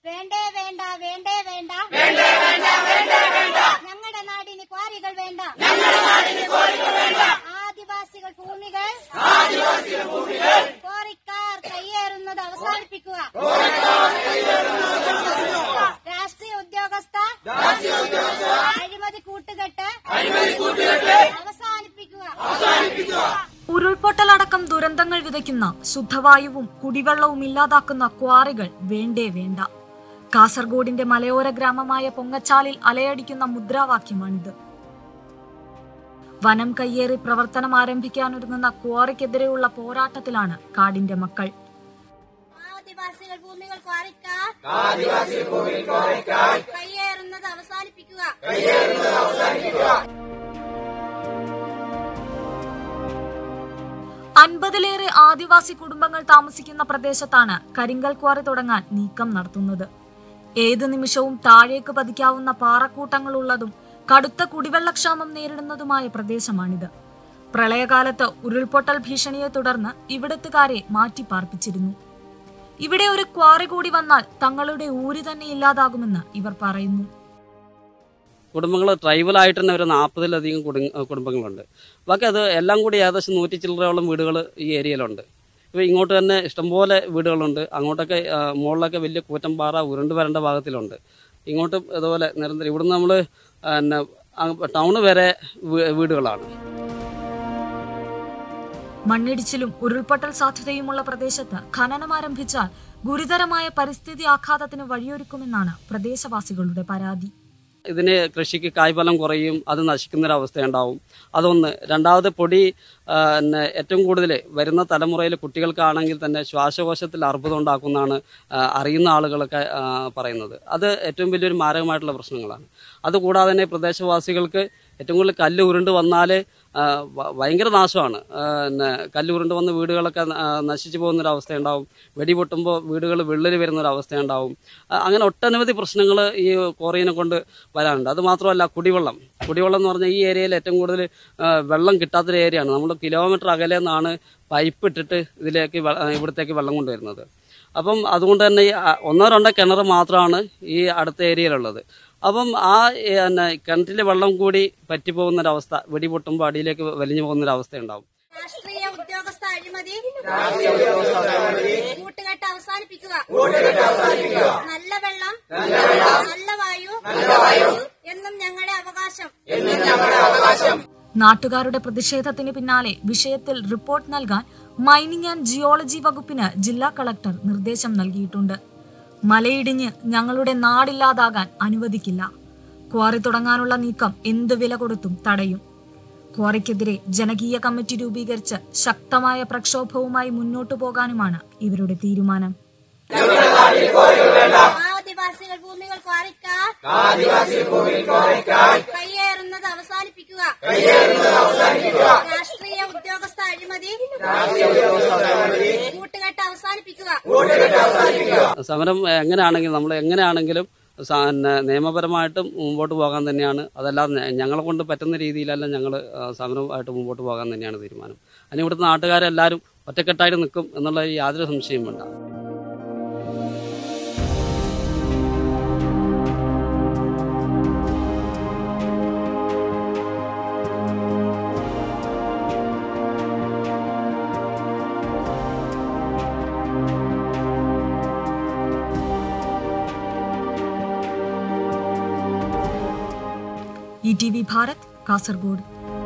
വേണ്ടേ വേണ്ട വേണ്ടേ വേണ്ട ഞങ്ങളുടെ നാടിന് ക്വാറികൾ വേണ്ട ആദിവാസികൾ ഭൂമികൾ ക്വാറിക്കാർ കയ്യേറുന്നത് അവസാനിപ്പിക്കുക രാഷ്ട്രീയ ഉദ്യോഗസ്ഥ അഴിമതി കൂട്ടുകെട്ട് അവസാനിപ്പിക്കുക ഉരുൾപൊട്ടലടക്കം ദുരന്തങ്ങൾ വിതയ്ക്കുന്ന ശുദ്ധവായുവും കുടിവെള്ളവും ഇല്ലാതാക്കുന്ന ക്വാറികൾ വേണ്ടേ വേണ്ട കാസർഗോഡിന്റെ മലയോര ഗ്രാമമായ പൊങ്ങച്ചാലിൽ അലയടിക്കുന്ന മുദ്രാവാക്യമാണിത് വനം കയ്യേറി പ്രവർത്തനം ആരംഭിക്കാനൊരുങ്ങുന്ന ക്വാറിക്കെതിരെയുള്ള പോരാട്ടത്തിലാണ് കാടിന്റെ മക്കൾ ആദിവാസികൾ ഭൂമികൾ ക്വാറിക്കാർ കയ്യേറുന്നത് അവസാനിപ്പിക്കുക അൻപതിലേറെ ആദിവാസി കുടുംബങ്ങൾ താമസിക്കുന്ന പ്രദേശത്താണ് കരിങ്കൽ ക്വാറി തുടങ്ങാൻ നീക്കം നടത്തുന്നത് ഏത് നിമിഷവും താഴേക്ക് പതിക്കാവുന്ന പാറക്കൂട്ടങ്ങളുള്ളതും കടുത്ത കുടിവെള്ളക്ഷാമം നേരിടുന്നതുമായ പ്രദേശമാണിത് പ്രളയകാലത്ത് ഉരുൾപൊട്ടൽ ഭീഷണിയെ തുടർന്ന് ഇവിടത്തുകാരെ മാറ്റിപ്പാർപ്പിച്ചിരുന്നു ഇവിടെ ഒരു ക്വാറി കൂടി വന്നാൽ തങ്ങളുടെ ഊര് തന്നെ ഇല്ലാതാകുമെന്ന് ഇവർ പറയുന്നു കുടുംബങ്ങൾ ട്രൈബലായിട്ട് തന്നെ ഒരു നാൽപ്പതിലധികം കുടുംബങ്ങളുണ്ട് ബാക്കി അത് എല്ലാം കൂടി ഏകദേശം നൂറ്റി ചില്ലറയോളം വീടുകൾ ഈ ഏരിയയിലുണ്ട് ഇപ്പോൾ ഇങ്ങോട്ട് തന്നെ ഇഷ്ടംപോലെ വീടുകളുണ്ട് അങ്ങോട്ടൊക്കെ ആ, മുകളിലൊക്കെ വലിയ കൂറ്റമ്പാറ ഉരുണ്ട് വരേണ്ട ഭാഗത്തിലുണ്ട് ഇങ്ങോട്ടും ഇതുപോലെ നിരന്തരം ഇവിടുന്ന് നമ്മൾ പിന്നെ ടൗണ് വരെ വീ- വീടുകളാണ് മണ്ണിടിച്ചിലും ഉരുൾപൊട്ടൽ സാധ്യതയുമുള്ള പ്രദേശത്ത് ഖനനം ആരംഭിച്ചാൽ ഗുരുതരമായ പരിസ്ഥിതി ആഘാതത്തിന് വഴിയൊരുക്കുമെന്നാണ് പ്രദേശവാസികളുടെ പരാതി ഇതിന് കൃഷിക്ക് കായ്ഫലം കുറയും അത് നശിക്കുന്നൊരവസ്ഥയുണ്ടാവും അതൊന്ന് രണ്ടാമത് പൊടി ആ, പിന്നെ ഏറ്റവും കൂടുതൽ വരുന്ന തലമുറയിൽ കുട്ടികൾക്കാണെങ്കിൽ തന്നെ ശ്വാസകോശത്തിൽ അർബുദം ഉണ്ടാക്കുന്നതാണ് ആ, അറിയുന്ന ആളുകളൊക്കെ ആ, പറയുന്നത് അത് ഏറ്റവും വലിയൊരു മാരകമായിട്ടുള്ള പ്രശ്നങ്ങളാണ് അതുകൂടാതെ തന്നെ പ്രദേശവാസികൾക്ക് ഏറ്റവും കൂടുതൽ കല്ല് ഉരുണ്ട് വന്നാൽ ഭയങ്കര നാശമാണ് ആ, പിന്നെ കല്ല് ഉരുണ്ട് വന്ന് വീടുകളൊക്കെ ആ, നശിച്ചു പോകുന്നൊരവസ്ഥ ഉണ്ടാവും വെടിപൊട്ടുമ്പോൾ വീടുകൾ വിള്ളൽ വരുന്നൊരവസ്ഥ ഉണ്ടാവും ആ, അങ്ങനെ ഒട്ടനവധി പ്രശ്നങ്ങൾ ഈ കോറിയനെ കൊണ്ട് വരാനുണ്ട് അത് മാത്രമല്ല കുടിവെള്ളം കുടിവെള്ളം എന്ന് പറഞ്ഞാൽ ഈ ഏരിയയിൽ ഏറ്റവും കൂടുതൽ ആ, വെള്ളം കിട്ടാത്തൊരു ഏരിയയാണ് നമ്മൾ കിലോമീറ്റർ അകലെ നിന്നാണ് പൈപ്പ് ഇട്ടിട്ട് ഇതിലേക്ക് വെ- ആ, ഇവിടത്തേക്ക് വെള്ളം കൊണ്ടുവരുന്നത് അപ്പം അതുകൊണ്ട് തന്നെ ഈ ആ, ഒന്നോ രണ്ടോ കിണർ മാത്രമാണ് ഈ അടുത്ത ഏരിയയിലുള്ളത് അപ്പം ആ ഏ, പിന്നെ കിണറ്റിലെ വെള്ളം കൂടി പറ്റിപ്പോകുന്നൊരവസ്ഥ വെടിപൊട്ടുമ്പോൾ അടിയിലേക്ക് വലിഞ്ഞു പോകുന്നൊരവസ്ഥ ഉണ്ടാവും രാഷ്ട്രീയ ഉദ്യോഗസ്ഥ അഴിമതി കൂട്ടുകെട്ട് അവസാനിപ്പിക്കുക നല്ല വെള്ളം നല്ല വായു എന്നും ഞങ്ങളുടെ അവകാശം നാട്ടുകാരുടെ പ്രതിഷേധത്തിന് പിന്നാലെ വിഷയത്തിൽ റിപ്പോർട്ട് നൽകാൻ മൈനിങ് ആൻഡ് ജിയോളജി വകുപ്പിന് ജില്ലാ കളക്ടർ നിർദ്ദേശം നൽകിയിട്ടുണ്ട് മലയിടിഞ്ഞ് ഞങ്ങളുടെ നാടില്ലാതാകാൻ അനുവദിക്കില്ല ക്വാറി തുടങ്ങാനുള്ള നീക്കം എന്ത് വില കൊടുത്തും തടയും ക്വാറിക്കെതിരെ ജനകീയ കമ്മിറ്റി രൂപീകരിച്ച് ശക്തമായ പ്രക്ഷോഭവുമായി മുന്നോട്ടു പോകാനുമാണ് ഇവരുടെ തീരുമാനം ആദിവാസികൾ ഭൂമികൾ ക്വാറിക്കാർ കയ്യേറുന്നത് അവസാനിപ്പിക്കുക രാഷ്ട്രീയ ഉദ്യോഗസ്ഥ അഴിമതി കൂട്ടുകെട്ട് അവസാനിപ്പിക്കുക സമരം എങ്ങനെയാണെങ്കിലും നമ്മൾ എങ്ങനെയാണെങ്കിലും സ- പിന്നെ നിയമപരമായിട്ടും മുമ്പോട്ട് പോകാൻ തന്നെയാണ് അതല്ലാതെ ഞ- ഞങ്ങളെ കൊണ്ട് പറ്റുന്ന രീതിയിലല്ല ഞങ്ങൾ സമരമായിട്ട് മുമ്പോട്ട് പോകാൻ തന്നെയാണ് തീരുമാനം അതിന് ഇവിടുത്തെ നാട്ടുകാരെല്ലാവരും ഒറ്റക്കെട്ടായിട്ട് നിൽക്കും എന്നുള്ള യാതൊരു സംശയവും വേണ്ട E T V Bharat Kasaragod